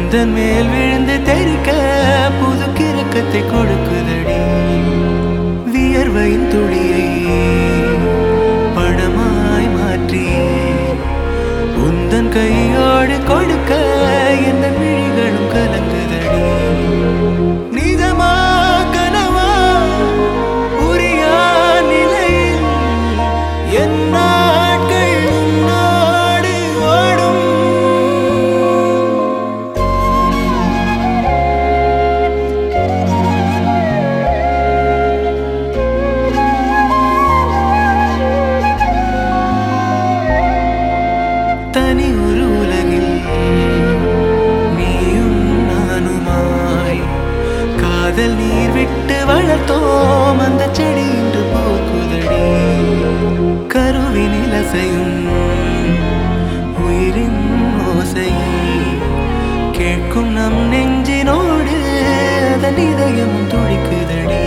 உந்தன் மேல் விழுந்து தெரிக்க புது கிறக்கத்தை கொடுக்குதடி வியர்வையின் துளியை படமாய் மாற்றி உந்தன் கையோடு கொடுக்க எந்த விழிகளும் கலங்குதடி நிஜமா கனவா புரியா நிலையில் என் நாட்கள் உன்னோடு ஓடும் தனி ஒரு உலகில் நீயும் நானுமாய் காதல் நீர் விட்டு வளர்த்தோம் அந்த செடி இன்று போக்குதடி கருவினில் அசையும் உயிரின் ஓசை கேட்கும் நம் நெஞ்சினோடு அதன் இதயமும் துடிக்குதடி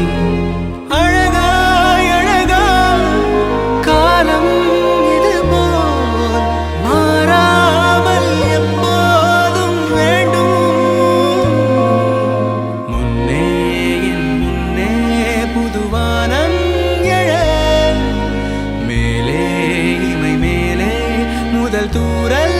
அழகாய் அழகாய் காலம் இது போல் மாறாமல் எப்போதும் வேண்டும் முன்னே என் முன்னே புதுவானம் எழ மேலே இமை மேலே முதல் தூரல்